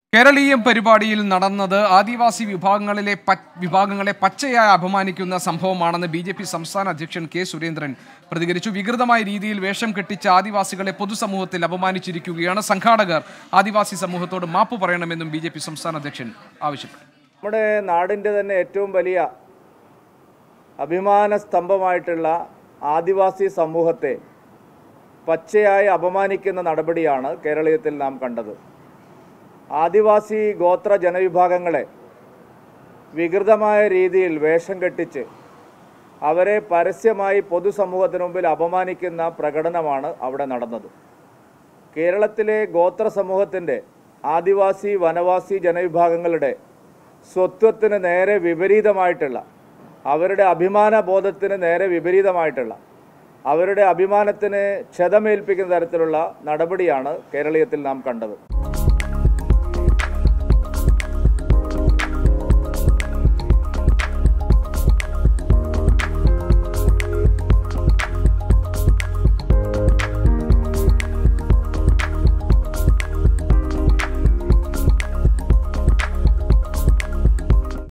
കേരളീയം പരിപാടിയിൽ നടന്നത് ആദിവാസി വിഭാഗങ്ങളിലെ പ- വിഭാഗങ്ങളെ പച്ചയായി അപമാനിക്കുന്ന സംഭവമാണെന്ന് ബി ജെ പി സംസ്ഥാന അധ്യക്ഷൻ കെ സുരേന്ദ്രൻ പ്രതികരിച്ചു വികൃതമായ രീതിയിൽ വേഷം കെട്ടിച്ച ആദിവാസികളെ പൊതുസമൂഹത്തിൽ അപമാനിച്ചിരിക്കുകയാണ് സംഘാടകർ ആദിവാസി സമൂഹത്തോട് മാപ്പ് പറയണമെന്നും ബി ജെ പി സംസ്ഥാന അധ്യക്ഷൻ ആവശ്യപ്പെട്ടു നമ്മുടെ നാടിൻ്റെ തന്നെ ഏറ്റവും വലിയ അഭിമാന സ്തംഭമായിട്ടുള്ള ആദിവാസി സമൂഹത്തെ പച്ചയായി അപമാനിക്കുന്ന നടപടിയാണ് കേരളീയത്തിൽ നാം കണ്ടത് ആദിവാസി ഗോത്ര ജനവിഭാഗങ്ങളെ വികൃതമായ രീതിയിൽ വേഷം കെട്ടിച്ച് അവരെ പരസ്യമായി പൊതുസമൂഹത്തിന് മുമ്പിൽ അപമാനിക്കുന്ന പ്രകടനമാണ് അവിടെ നടന്നത് കേരളത്തിലെ ഗോത്ര സമൂഹത്തിൻ്റെ ആദിവാസി വനവാസി ജനവിഭാഗങ്ങളുടെ സ്വത്വത്തിന് നേരെ വിപരീതമായിട്ടുള്ള അവരുടെ അഭിമാന ബോധത്തിന് നേരെ വിപരീതമായിട്ടുള്ള അവരുടെ അഭിമാനത്തിന് ക്ഷതമേൽപ്പിക്കുന്ന തരത്തിലുള്ള നടപടിയാണ് കേരളീയത്തിൽ നാം കണ്ടത്